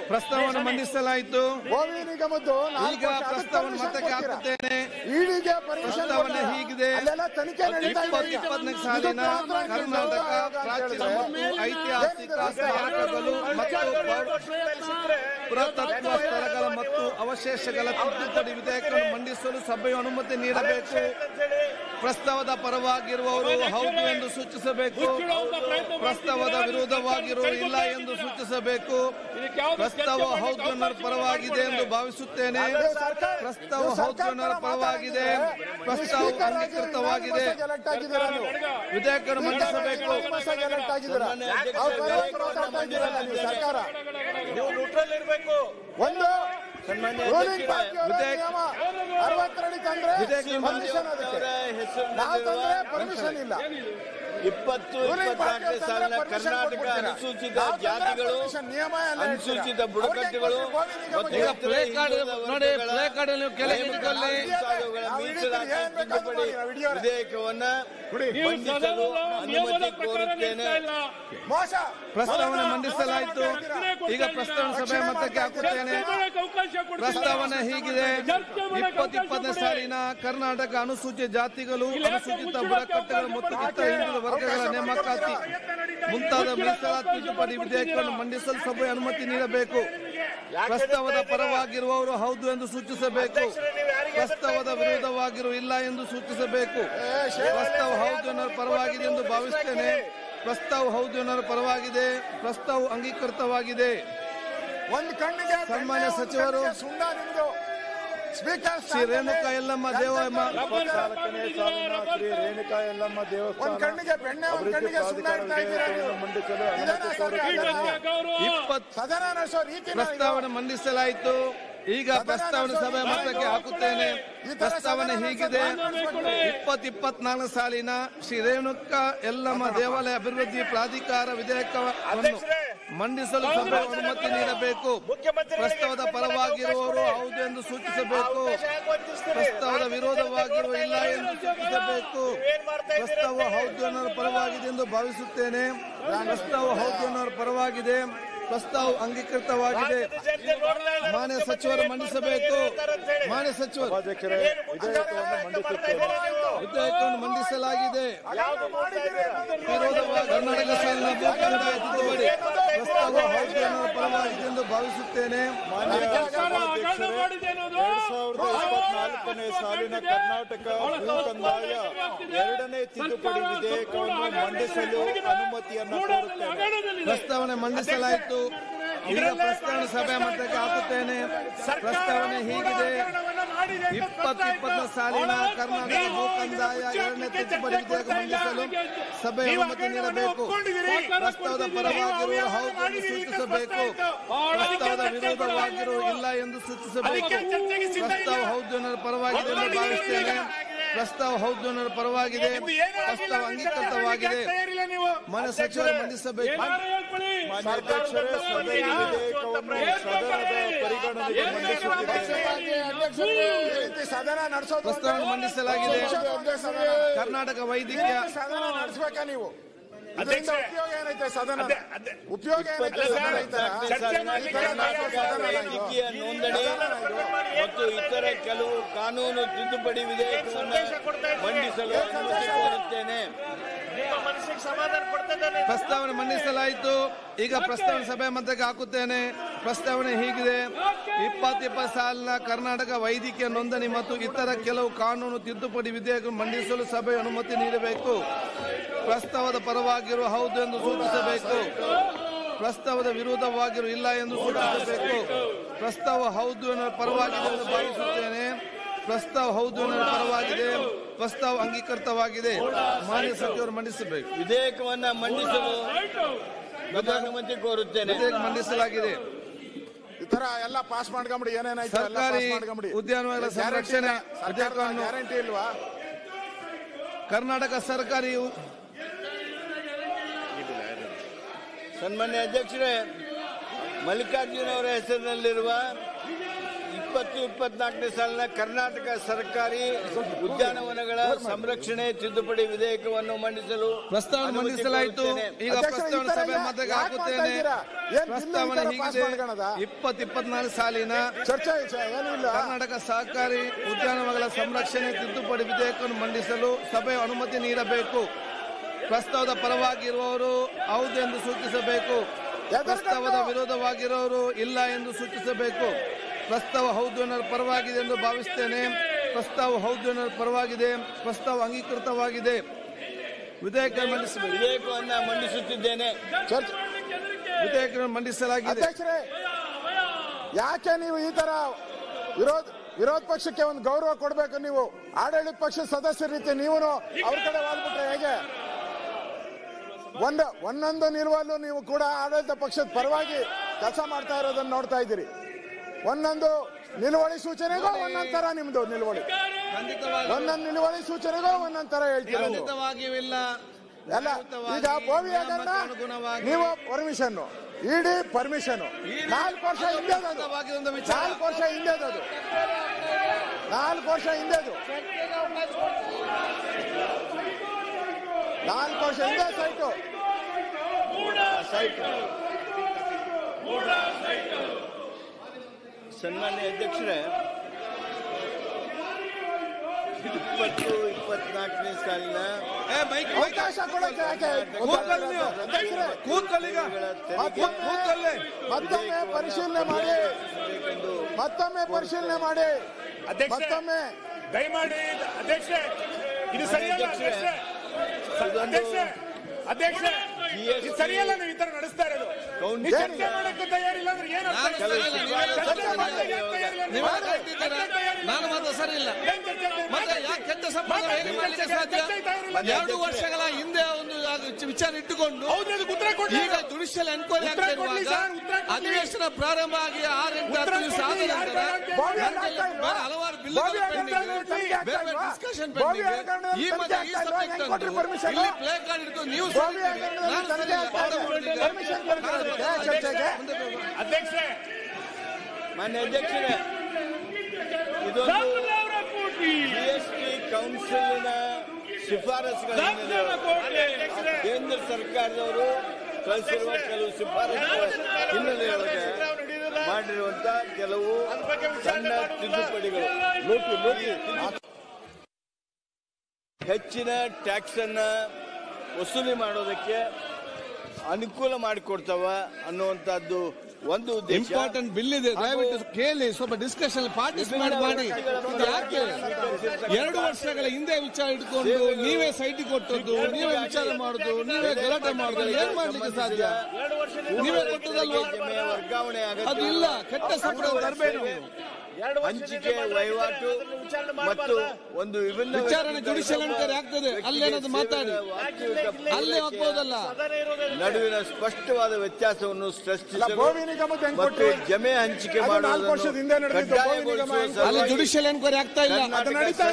ಪ್ರಸ್ತಾವವನ್ನು ಮಂಡಿಸಲಾಯಿತು ಗೋವಿ ನಿಗಮದ್ದು ನಾಲ್ಕು ಈಗ ವರ್ಷ, ಅದಕ್ಕೆ ಪ್ರಸ್ತಾವವನ್ನು permission ಮತಕ್ಕೆ ಕೊಡ್ತೀರಾ? ಹಾಕುತ್ತೇನೆ ಇಡಿಗೆ permission ಪ್ರಸ್ತಾವನೆ ಕೊಡ್ತೀರಾ? ಹೀಗಿದೆ. ಅಲ್ಲೆಲ್ಲ ತನಿಖೆ ನಡೀತಾ ಇದೆ ಇಪ್ಪತ್ತು ಈಗ. ಇಪ್ಪತ್ತನೇ ಸಾಲಿನ ಇದು ಮಾತ್ರ ಕರ್ನಾಟಕ ಆಯೋಗ ಅಂತ ಪ್ರಾಚೀನ ಹೇಳಿದ್ರೆ ಮತ್ತು ಐತಿಹಾಸಿಕ ಸ್ಮಾರಕಗಳು ಮತ್ತು ಪುರಾತತ್ವ ಸ್ಥಳಗಳ ಮತ್ತು ಅವಶೇಷಗಳ ತಿದ್ದುಪಡಿ ವಿಧೇಯಕವನ್ನು ಮಂಡಿಸಲು ಸಭೆಯು ಅನುಮತಿ ನೀಡಬೇಕು ಪ್ರಸ್ತಾವದ ಪರವಾಗಿರುವವರು ಹೌದು ಎಂದು ಸೂಚಿಸಬೇಕು ಪ್ರಸ್ತಾವದ ವಿರೋಧವಾಗಿರುವವರು ಇಲ್ಲ ಎಂದು ಸೂಚಿಸಬೇಕು ಪ್ರಸ್ತಾವ ಹೌದು ಅನ್ನೋರ ಪರವಾಗಿದೆ ಎಂದು ಭಾವಿಸುತ್ತೇನೆ ಇದು ಸರ್ಕಾರ- ಪ್ರಸ್ತಾವ ಇದು ಹೌದು ಸರ್ಕಾರ ಅನ್ನೋರ ಪರವಾಗಿದೆ ಮಾತಾಡ್ತಿದ್ರೆ ಪ್ರಸ್ತಾವ ಸ್ಪೀಕರ್ ಆಗಿ ಅಂಗೀಕೃತವಾಗಿದೆ ಐದು ವರ್ಷ elect ಆಗಿದ್ದೀರಾ ನೀವು? ವಿಧೇಯಕವನ್ನು ಮಂಡಿಸಬೇಕು ಐದು ವರ್ಷ elect ಆಗಿದ್ದೀರಾ? ಅವ್ರ ಪರವಾಗಿ ಮಾತಾಡ್ತಾ ಇದ್ದೀರಲ್ಲ ನೀವು ಸರ್ಕಾರ ನೀವು ನ್ಯೂಟ್ರಲ್ ಇರಬೇಕು ಒಂದು ರೂಲಿಂಗ್ ಪಾರ್ಟಿ ಅವರ ವಿಧೇಯಕ- ನಿಯಮ ಅರವತ್ತರಡಿ ತಂದ್ರೆ ವಿಧೇಯಕ ಪರ್ಮಿಷನ್ ಅದಕ್ಕೆ ನಾವು ತಂದ್ರೆ ಪರ್ಮಿಷನ್ ಇಲ್ಲ ಇಪ್ಪತ್ತು ರೂಲಿಂಗ್ ಇಪ್ಪತ್ನಾಲ್ಕನೇ ಪಾರ್ಟಿ ಸಾಲಿನ ತಂದ್ರೆ permission ಕರ್ನಾಟಕ ಕೊಟ್ಬಿಡ್ತೀರಾ? ಅನುಸೂಚಿತ ನಾವು ತಂದ್ರೆ ಜಾತಿಗಳು permission ನಿಯಮ ಎಲ್ಲ ಅನುಸೂಚಿತ ಹೇಳ್ತೀರಾ? ಬುಡಕಟ್ಟುಗಳು ಅವ್ರಿಗೆ ಗೋವಿ ನಿಗಮ ಮತ್ತು ಈಗ ಜಾತಿ- ಪ್ಲೇ ಕಾರ್ಡ್ ನೋಡಿ ಪ್ಲೇ ಕಾರ್ಡ್ ನೀವು ಕೆಳಗೆ ನಿಂತ್ಕೊಳ್ಳಿ ಹಿಂಸಾದವುಗಳ ನಾವು ಮೀಸಲಾತಿ ಏನ್ ಬೇಕಾದ್ರೂ ತಿದ್ದುಪಡಿ ಮಾಡಿ, ನಾವು ಹಿಡಿಯೋರೆ. ವಿಧೇಯಕವನ್ನ ನೀವು ಮಂಡಿಸಲು ಸದನದ ನಿಯಮದ ಅನುಮತಿ ಪ್ರಕಾರ ಕೋರುತ್ತೇನೆ ನಡೆಸ್ತಾ ಇಲ್ಲ ಮೋಸ ಪ್ರಸ್ತಾವನೆ ಮೋಸ ಮಂಡಿಸಲಾಯಿತು ಮಾಡ್ತಾ ಈಗ ಪ್ರಸ್ತಾವನೆ ಸಭೆ ಮತಕ್ಕೆ ಹಾಕುತ್ತೇನೆ ಚರ್ಚೆ ಮಾಡಕ್ಕೆ ಅವಕಾಶ ಕೊಡ್ತಿಲ್ಲ. ಪ್ರಸ್ತಾವನೆ ಹೀಗಿದೆ ಚರ್ಚೆ ಮಾಡಕ್ಕೆ ಇಪ್ಪತ್ತು ಅವಕಾಶ ಇಪ್ಪತ್ತನೇ ಕೊಡಿ. ಸಾಲಿನ ಕರ್ನಾಟಕ ಅನುಸೂಚಿತ ಜಾತಿಗಳು ಇಲ್ಲಿ ಯಾಕೆ ಅನುಸೂಚಿತ ಮುಚ್ಚಳಕ್ಕೆ ಬುಡಕಟ್ಟುಗಳು ಅವಕಾಶ ಮತ್ತು ಇತರ ಕೊಡ್ತೀರಾ? ಹಿಂದುಳಿದ ವರ್ಗಗಳ ನೇಮಕಾತಿ ಮುಂತಾದ ಮೀಸಲಾತಿ ತಿದ್ದುಪಡಿ ವಿಧೇಯಕವನ್ನು ಮಂಡಿಸಲು ಸಭೆ ಅನುಮತಿ ನೀಡಬೇಕು ಪ್ರಸ್ತಾವದ ಪರವಾಗಿರುವವರು ಹೌದು ಎಂದು ಸೂಚಿಸಬೇಕು ಪ್ರಸ್ತಾವದ ವಿರೋಧವಾಗಿರುವ ಇಲ್ಲ ಎಂದು ಸೂಚಿಸಬೇಕು ಪ್ರಸ್ತಾವ ಹೌದು ಅನ್ನೋರ ಪರವಾಗಿದೆ ಎಂದು ಭಾವಿಸುತ್ತೇನೆ ಪ್ರಸ್ತಾವ ಹೌದು ಅನ್ನೋರ ಪರವಾಗಿದೆ ಪ್ರಸ್ತಾವ ಅಂಗೀಕೃತವಾಗಿದೆ ಒಂದು ಕಣ್ಣಿಗೆ ಸನ್ಮಾನ್ಯ ಬೆಣ್ಣೆ, ಒಂದು ಸಚಿವರು ಕಣ್ಣಿಗೆ ಸುಣ್ಣ ನಿಮ್ದು ಸ್ಪೀಕರ್ ಶ್ರೀ ರೇಣುಕಾ ಯಲ್ಲಮ್ಮ ದೇವಮ್ಮ ಇಪ್ಪತ್ನಾಲ್ಕನೇ ಸಾಲಿನ ಶ್ರೀ ರೇಣುಕಾ ಯಲ್ಲಮ್ಮ ಒಂದ್ ದೇವಸ್ಥಾನ ಕಣ್ಣಿಗೆ ಬೆಣ್ಣೆ ಒಂದ್ ಅಭಿವೃದ್ಧಿ ಕಣ್ಣಿಗೆ ಸುಣ್ಣ ಪ್ರಾಧಿಕಾರ ಇಡ್ತಾ ಇದ್ದೀರಾ ನೀವು. ವಿಧೇಯಕವನ್ನು ಮಂಡಿಸಲು ಇದೇನಾ ಅನುಮತಿ ಸರ್ಕಾರ? ಕೋರುತ್ತೇನೆ ಗೌರವ ಇಪ್ಪತ್ತು ಸದನ ನಡೆಸೋ ರೀತಿ ಪ್ರಸ್ತಾವನೆ ಮಂಡಿಸಲಾಯಿತು ಈಗ ಪ್ರಸ್ತಾವನೆ ಸಭೆ ಮತಕ್ಕೆ ಹಾಕುತ್ತೇನೆ ಪ್ರಸ್ತಾವನೆ ಹೀಗಿದೆ ಇಪ್ಪತ್ ಇಪ್ಪತ್ನಾಲ್ಕು ಸಾಲಿನ ಶ್ರೀ ರೇಣುಕಾ ಯಲ್ಲಮ್ಮ ದೇವಾಲಯ ಅಭಿವೃದ್ಧಿ ಪ್ರಾಧಿಕಾರ ವಿಧೇಯಕವನ್ನು ಮಂಡಿಸಲು ಸಭೆ ಅನುಮತಿ ನೀಡಬೇಕು ಪ್ರಸ್ತಾವದ ಪರವಾಗಿರುವವರು ಹೌದು ಎಂದು ಸೂಚಿಸಬೇಕು ಪ್ರಸ್ತಾವದ ವಿರೋಧವಾಗಿರುವ ಇಲ್ಲ ಎಂದು ಸೂಚಿಸಬೇಕು ಪ್ರಸ್ತಾವ ಹೌದು ಅನ್ನೋರ ಪರವಾಗಿದೆ ಎಂದು ಭಾವಿಸುತ್ತೇನೆ ಪ್ರಸ್ತಾವ ಹೌದು ಅನ್ನೋರ ಪರವಾಗಿದೆ ಪ್ರಸ್ತಾವ ಅಂಗೀಕೃತವಾಗಿದೆ ಮಾನ್ಯ ಸಚಿವರು ಮಂಡಿಸಬೇಕು ಮಾನ್ಯ ಸಚಿವರು ಸಭಾಧ್ಯಕ್ಷರೇ ವಿಧೇಯಕವನ್ನು ಮಂಡಿಸುತ್ತೇನೆ ವಿಧೇಯಕವನ್ನು ಮಂಡಿಸಲಾಗಿದೆ ವಿರೋಧವಾಗಿ ಕರ್ನಾಟಕ ಸಾಲಿನ ಭೂ ಕಂದಾಯ ತಿದ್ದುಪಡಿ ಪ್ರಸ್ತಾವ ಹೌದು ಅನ್ನೋರ ಪರವಾಗಿದೆ ಎಂದು ಭಾವಿಸುತ್ತೇನೆ ಸರ್ಕಾರ ಹಗರಣ ಮಾಡಿದೆ ಅನ್ನೋದು ಎರಡ್ ಸಾವಿರದ ಇಪ್ಪತ್ನಾಲ್ಕನೇ ಸಾಲಿನ ಕರ್ನಾಟಕ ಭೂ ಕಂದಾಯ ಎರಡನೇ ತಿದ್ದುಪಡಿ ವಿಧೇಯಕವನ್ನು ಮಂಡಿಸಲು ಅನುಮತಿಯನ್ನು ಕೋರುತ್ತೇನೆ ಹಗರಣದಲ್ಲಿದೆ. ಪ್ರಸ್ತಾವನೆ ಮಂಡಿಸಲಾಯಿತು ಈಗ ಪ್ರಸ್ತಾವನೆ ಸಭೆ ಮತಕ್ಕೆ ಹಾಕುತ್ತೇನೆ ಪ್ರಸ್ತಾವನೆ ಹೀಗಿದೆ ಇಪ್ಪತ್ತು ಇಪ್ಪತ್ತನೇ ಸಾಲಿನ ಕರ್ನಾಟಕ ಭೂ ಕಂದಾಯ ಎರಡನೇ ತಿದ್ದುಪಡಿ ವಿಧೇಯಕ ಮಂಡಿಸಲು ಸಭೆ ಅನುಮತಿ ನೀಡಬೇಕು ಪ್ರಸ್ತಾವದ ಪರವಾಗಿರುವ ಹೌದು ಎಂದು ಸೂಚಿಸಬೇಕು ಪ್ರಸ್ತಾವದ ವಿರೋಧವಾಗಿರುವ ಇಲ್ಲ ಎಂದು ಸೂಚಿಸಬೇಕು ಪ್ರಸ್ತಾವ ಹೌದು ಅನ್ನೋರ ಪರವಾಗಿದೆ ಎಂದು ಭಾವಿಸ್ತೇನೆ ಪ್ರಸ್ತಾವ ಹೌದು ಅನ್ನೋರ ಪರವಾಗಿದೆ ಪ್ರಸ್ತಾವ ಅಂಗೀಕೃತವಾಗಿದೆ ಮಾನ್ಯ ಸಚಿವರು ಮಂಡಿಸಬೇಕು ಏನಾರ ಹೇಳ್ಕೊಳ್ಳಿ. ಮಾನ್ಯ ಅಧ್ಯಕ್ಷರೇ ಸಭೆಯ ವಿಧೇಯಕವನ್ನು ಸದನದ ಪರಿಗಣನೆಗೆ ಮಂಡಿಸುತ್ತಿದ್ದೇನೆ ಈ ರೀತಿ ಸದನ ನಡೆಸೋದು ಪ್ರಸ್ತಾವನೆ ಮಂಡಿಸಲಾಗಿದೆ ಸದನ ಕರ್ನಾಟಕ ವೈದ್ಯಕೀಯ ಸದನ ನಡೆಸ್ಬೇಕಾ ನೀವು ಅದರಿಂದ ಉಪಯೋಗ ಏನೈತೆ ಸದನ ಉಪಯೋಗ ಏನೈತೆ ಇಪ್ಪತ್ತು ಸದನ ಐತಲ್ಲ? ಸಾಲಿನ ಕರ್ನಾಟಕ ವೈದ್ಯಕೀಯ ನೋಂದಣಿ ಮತ್ತು ಇತರ ಕೆಲವು ಕಾನೂನು ತಿದ್ದುಪಡಿ ವಿಧೇಯಕವನ್ನು ಮಂಡಿಸಲು ಅನುಮತಿ ಕೋರುತ್ತೇನೆ ಪ್ರಸ್ತಾವನೆ ಮಂಡಿಸಲಾಯಿತು ಈಗ ಪ್ರಸ್ತಾವನೆ ಸಭೆ ಮತಕ್ಕೆ ಹಾಕುತ್ತೇನೆ ಪ್ರಸ್ತಾವನೆ ಹೀಗಿದೆ ಇಪ್ಪತ್ತು ಇಪ್ಪತ್ತು ಸಾಲಿನ ಕರ್ನಾಟಕ ವೈದ್ಯಕೀಯ ನೋಂದಣಿ ಮತ್ತು ಇತರ ಕೆಲವು ಕಾನೂನು ತಿದ್ದುಪಡಿ ವಿಧೇಯಕ ಮಂಡಿಸಲು ಸಭೆ ಅನುಮತಿ ನೀಡಬೇಕು ಪ್ರಸ್ತಾವದ ಪರವಾಗಿರುವ ಹೌದು ಎಂದು ಸೂಚಿಸಬೇಕು ಪ್ರಸ್ತಾವದ ವಿರೋಧವಾಗಿರುವ ಇಲ್ಲ ಎಂದು ಸೂಚಿಸಬೇಕು ಪ್ರಸ್ತಾವ ಹೌದು ಅನ್ನೋ ಪರವಾಗಿದೆ ಎಂದು ಭಾವಿಸುತ್ತೇನೆ ಪ್ರಸ್ತಾವ ಹೌದು ಅನ್ನೋ ಪರವಾಗಿದೆ ಪ್ರಸ್ತಾವ ಅಂಗೀಕೃತವಾಗಿದೆ ಮಾನ್ಯ ಸಚಿವರು ಮಂಡಿಸಬೇಕು ವಿಧೇಯಕವನ್ನ ಮಂಡಿಸಲು ನಾನು ಅನುಮತಿ ಕೋರುತ್ತೇನೆ ವಿಧೇಯಕ ಮಂಡಿಸಲಾಗಿದೆ ಈ ತರ ಎಲ್ಲ ಪಾಸ್ ಮಾಡ್ಕೊಂಬಿಡಿ ಏನೇನಾಯ್ತು ಎಲ್ಲ ಸರ್ಕಾರಿ ಪಾಸ್ ಮಾಡ್ಕೊಂಬಿಡಿ ಉದ್ಯಾನವನ ಸಂರಕ್ಷಣೆ ವಿಧೇಯಕವನ್ನು ಗ್ಯಾರಂಟಿ ಇಲ್ವಾ ಕರ್ನಾಟಕ ಸರ್ಕಾರಿ ಸನ್ಮಾನ್ಯ ಅಧ್ಯಕ್ಷರೇ ಮಲ್ಲಿಕಾರ್ಜುನ ಅವರ ಹೆಸರಿನಲ್ಲಿರುವ ಇಪ್ಪತ್ತು ಇಪ್ಪತ್ನಾಲ್ಕನೇ ಸಾಲಿನ ಕರ್ನಾಟಕ ಸರ್ಕಾರಿ ಉದ್ಯಾನವನಗಳ ಸಂರಕ್ಷಣೆ ತಿದ್ದುಪಡಿ ವಿಧೇಯಕವನ್ನು ಮಂಡಿಸಲು ಪ್ರಸ್ತಾವನೆ ಅನುಮತಿ ಮಂಡಿಸಲಾಯಿತು ಕೋರುತ್ತೇನೆ. ಈಗ ಅಧ್ಯಕ್ಷರೇ, ಪ್ರಸ್ತಾವನೆ ಈ ತರ ಸಭೆ ಯಾ- ಮತಕ್ಕೆ ಯಾಕ್ ಹಾಕುತ್ತೇನೆ ಮಾಡ್ತಾ ಇದ್ದೀರಾ? ಏನ್ ಬಿಲ್ಲು ಈ ಪ್ರಸ್ತಾವನೆ ತರ ಪಾಸ್ ಹೀಗಿದೆ ಮಾಡ್ಕೊಳ್ಳೋದ? ಇಪ್ಪತ್ ಇಪ್ಪತ್ನಾಲ್ಕು ಸಾಲಿನ ಚರ್ಚೆ ಚ- ಏನೂ ಇಲ್ಲ ಕರ್ನಾಟಕ ಸಹಕಾರಿ ಉದ್ಯಾನವನಗಳ ಸಂರಕ್ಷಣೆ ತಿದ್ದುಪಡಿ ವಿಧೇಯಕವನ್ನು ಮಂಡಿಸಲು ಸಭೆ ಅನುಮತಿ ನೀಡಬೇಕು ಪ್ರಸ್ತಾವದ ಪರವಾಗಿರುವವರು ಹೌದು ಎಂದು ಸೂಚಿಸಬೇಕು ಪ್ರಸ್ತಾವದ ವಿರೋಧವಾಗಿರುವವರು ಇಲ್ಲ ಎಂದು ಸೂಚಿಸಬೇಕು ಪ್ರಸ್ತಾವ ಹೌದು ಎನ್ನುವ ಪರವಾಗಿದೆ ಎಂದು ಭಾವಿಸುತ್ತೇನೆ ಪ್ರಸ್ತಾವ ಹೌದು ಎನ್ನುವ ಪರವಾಗಿದೆ ಪ್ರಸ್ತಾವ ಅಂಗೀಕೃತವಾಗಿದೆ ವಿಧೇಯಕ ಮಂಡಿಸಬೇಕು ವಿಧೇಯಕವನ್ನ ಮಂಡಿಸುತ್ತಿದ್ದೇನೆ ಚರ್ಚೆ ವಿಧೇಯಕ ಮಂಡಿಸಲಾಗಿದೆ ಅಧ್ಯಕ್ಷರೇ ಯಾಕೆ ನೀವು ಈ ತರ ವಿರೋಧ ವಿರೋಧ ಪಕ್ಷಕ್ಕೆ ಒಂದು ಗೌರವ ಕೊಡಬೇಕು ನೀವು ಆಡಳಿತ ಪಕ್ಷದ ಸದಸ್ಯರ ರೀತಿ ನೀವು ಅವ್ರ ಕಡೆ ವಾಲ್ಬಿಟ್ರೆ ಹೇಗೆ ಒಂದು ಒಂದೊಂದು ನಿಲುವಲ್ಲೂ ನೀವು ಕೂಡ ಆಡಳಿತ ಪಕ್ಷದ ಪರವಾಗಿ ಕೆಲಸ ಮಾಡ್ತಾ ಇರೋದನ್ನ ನೋಡ್ತಾ ಇದ್ದೀರಿ ಒಂದೊಂದು ನಿಲುವಳಿ ಸೂಚನೆಗೂ ಒಂದೊಂದ್ ತರ ನಿಮ್ದು ನಿಲುವಳಿ ಖಂಡಿತವಾಗಿ ಒಂದೊಂದು ನಿಲುವಳಿ ಸೂಚನೆಗೂ ಒಂದೊಂದ್ ತರ ಹೇಳ್ತೀರ ನೀವು ಖಂಡಿತವಾಗಿಯೂ ಇಲ್ಲ ಎಲ್ಲ ಈಗ ಬೋವಿ ಆಗಣ್ಣ ಅನುಗುಣವಾಗಿ ನೀವು ಪರ್ಮಿಷನ್ ಇಡಿ ಪರ್ಮಿಷನ್ ನಾಲ್ಕು ವರ್ಷ ಹಿಂದೆದು ಖಂಡಿತವಾಗಿ ಒಂದು ವಿಚಾರ ನಾಲ್ಕು ವರ್ಷ ಹಿಂದೆದು ನಾಲ್ಕು ವರ್ಷ ಹಿಂದೆದು ನಾಲ್ಕು ವರ್ಷ ಹಿಂದೆ ಸೈಟು ಸೈಟ್ ಸನ್ಮಾನ್ಯ ಅಧ್ಯಕ್ಷರೇ ಇಪ್ಪತ್ತು ಇಪ್ಪತ್ನಾಲ್ಕನೇ ಸಾಲಿನ ಏ, ಮೈಕ್ ಮೈಕ್ ಅವಕಾಶ ಕೊಡಕ್ಕೆ ಯಾಕೆ ಕೂತ್ಕೊಳ್ಳಿ ನೀವು. ಅಧ್ಯಕ್ಷರೇ, ಕೂತ್ಕೊಳ್ಳಿ ಈಗ ಮತ್ತೊಮ್ಮೆ ಕೂತ್ಕೊಳ್ಳಿ ಮತ್ತೊಮ್ಮೆ ಪರಿಶೀಲನೆ ಮಾಡಿ ಬೇಕೆಂದು ಮತ್ತೊಮ್ಮೆ ಪರಿಶೀಲನೆ ಮಾಡಿ ಅಧ್ಯಕ್ಷರೇ. ಮತ್ತೊಮ್ಮೆ ದಯಮಾಡಿ ಅಧ್ಯಕ್ಷೆ ಇದು ಸರಿಯಲ್ಲ ಅಧ್ಯಕ್ಷೆ ಅಧ್ಯಕ್ಷೆ ಅಧ್ಯಕ್ಷೆ ಇದು ಸರಿಯಲ್ಲ ನೀವು ಈ ತರ ನಡೆಸ್ತಾ ಇರೋದು ಕೌನ್- ನೀವು ಚರ್ಚೆ ಮಾಡಕ್ಕೆ ತಯಾರಿಲ್ಲ ಅಂದ್ರೆ ಏನು ಅರ್ಥ? ನಾನು ಸರಿ ಇಲ್ಲ, ನೀವೇ ಚರ್ಚೆ ಮಾಡಕ್ಕೆ ಯಾಕೆ ತಯಾರಿಲ್ಲ ನೀವು? ನೀವೇ ಕರೆದಿದ್ದೀರಾ? ನಾನು ಮಾತ್ರ ಸರಿ ಇಲ್ಲ ಏನ್ ಚರ್ಚೆ ಇದೆ? ಮತ್ತೆ ಯಾಕೆ ಕೆಟ್ಟ ಸಂಬಂಧ ಹೇಗೆ ಮಾಡ್ಲಿಕ್ಕೆ ಸಾಧ್ಯ ಎರಡು ವರ್ಷಗಳ ಹಿಂದೆ ಒಂದು ಅದು ವಿಚಾರ ಇಟ್ಟುಕೊಂಡು ಹೌದು ಅದಕ್ಕೆ ಉತ್ತರ ಕೊಡಿ ಈಗ ಜುಡಿಷಿಯಲ್ ಎನ್ಕ್ವೈರಿ ಉತ್ತರ ಆಗ್ತಾ ಕೊಡ್ಲಿ ಇರುವಾಗ ಸರ್, ಉತ್ತರ ಕೊಡ್ಲಿ. ಅಧಿವೇಶನ ಪ್ರಾರಂಭ ಆಗಿ ಆರೆಂಟು ಉತ್ತರ ಹತ್ತು ದಿವಸ ಆದ ಕೊಡ್ಲಿ, ಯಾರು ನಂತರ ಬೇಡ ಅಂತ ಬಾವಿ ನನಗೆ ಆಗ್ತಾ ಇಲ್ವಾ? ಬೇರೆ ಹಲವಾರು ಬಾವಿ ಬಿಲ್ಗಳು ಆಗ್ತಾ ಪೆಂಡಿಂಗ್ ಇಲ್ವಾ? ತನಿಖೆ ಆಗ್ತಾ ಬೇರೆ ಬೇರೆ ಇಲ್ವಾ? ಡಿಸ್ಕಷನ್ ಬಾವಿ ಪೆಂಡಿಂಗ್ ಹಗರಣದಲ್ಲಿ ಈ ತನಿಖೆ ಮತ್ತೆ ಈ ಆಗ್ತಾ ಇಲ್ವಾ? ಸಬ್ಜೆಕ್ಟ್ ಹೆಂಗ್ ಕೊಟ್ರಿ ಅಂದು permission? ಇಲ್ಲಿ ಪ್ಲೇ ಕಾರ್ಡ್ ಇಟ್ಕೊಂಡು ನೀವು ಬಾವಿ ಸರಿ ಹಗರಣದಲ್ಲಿ ನಾನು ತನಿಖೆ ಸರಿ ಆಗ್ತಾ ಇದೆ. ಇಲ್ಲ. Permission ಕೊಡ್ತೀರಾ ಚರ್ಚೆಗೆ ಅಧ್ಯಕ್ಷೆ ಮಾನ್ಯ ಅಧ್ಯಕ್ಷರೇ ಇದೊಂದು ಸಾವಿರ ಕೋಟಿ ಜಿಎಸ್ಟಿ ಕೌನ್ಸಿಲ್ನ ಶಿಫಾರಸುಗಳ ಹಿನ್ನೆಲೆ ಕೇಂದ್ರ ಸರ್ಕಾರದವರು ಕಳಿಸಿರುವ ಕೆಲವು ಶಿಫಾರಸುಗಳ ಹಿನ್ನೆಲೆಯೊಳಗೆ ಮಾಡಿರುವಂತ ಕೆಲವು ಸಣ್ಣ ತಿದ್ದುಪಡಿಗಳು ಹೆಚ್ಚಿನ ಟ್ಯಾಕ್ಸ್ ಅನ್ನ ವಸೂಲಿ ಮಾಡೋದಕ್ಕೆ ಅನುಕೂಲ ಮಾಡಿಕೊಡ್ತಾವ ಅನ್ನುವಂಥದ್ದು ಒಂದು ಉದ್ದೇಶ ಇಂಪಾರ್ಟೆಂಟ್ ಬಿಲ್ ಇದೆ ದಯವಿಟ್ಟು ಕೇಳಿ ಸ್ವಲ್ಪ ಡಿಸ್ಕಷನ್ ಪಾರ್ಟಿಸಿಪೇಟ್ ಮಾಡಿ ಇದು ಯಾಕೆ ಎರಡು ವರ್ಷಗಳ ಹಿಂದೆ ವಿಚಾರ ಇಟ್ಕೊಂಡು ನೀವೇ ಸೈಟ್ ಕೊಟ್ಟದ್ದು ನೀವೇ ವಿಚಾರ ಮಾಡುದು ನೀವೇ ಗಲಾಟೆ ಮಾಡುದು ಏನ್ ಮಾಡ್ಲಿಕ್ಕೆ ಸಾಧ್ಯ ನೀವೇ ಕೊಟ್ಟದಲ್ವಾ ಜಮೆ ವರ್ಗಾವಣೆ ಅದು ಅಗತ್ಯ ಇಲ್ಲ ಕೆಟ್ಟ ಸಂಬಂಧ ತರಬೇಡಿ ಹಂಚಿಕೆ ವಹಿವಾಟು ಮತ್ತು ಒಂದು ವಿಭಿನ್ನ ವಿಚಾರಣೆ ಜುಡಿಷಿಯಲ್ ಎನ್ಕ್ವೈರಿ ಆಗ್ತದೆ ಅಲ್ಲೇನಾದ್ರು ಮಾತಾಡಿ ಅಲ್ಲೇ ಹೋಗ್ಬೋದಲ್ಲ ನಡುವಿನ ಸ್ಪಷ್ಟವಾದ ವ್ಯತ್ಯಾಸವನ್ನು ಅಲ್ಲ, ಸೃಷ್ಟಿಸಲು ಬೋವಿ ನಿಗಮಕ್ಕೆ ಹೆಂಗ್ ಮತ್ತು ಕೊಟ್ರಿ ಜಮೆ ಹಂಚಿಕೆ ಅದು ನಾಲ್ಕು ವರ್ಷದ ಹಿಂದೆ ಮಾಡುವುದನ್ನು ನಡೆದಿದ್ದು ಬೋವಿ ನಿಗಮ ಕಡ್ಡಾಯಗೊಳಿಸುವ ಹೆಂಗ್ ಅಲ್ಲಿ ಸಲುವಾಗಿ ಜುಡಿಷಿಯಲ್ ಎನ್ಕ್ವೈರಿ ಆಗ್ತಾ ಇಲ್ಲ ಕರ್ನಾಟಕ ಅದು ನಡೀತಾ ಇದೆ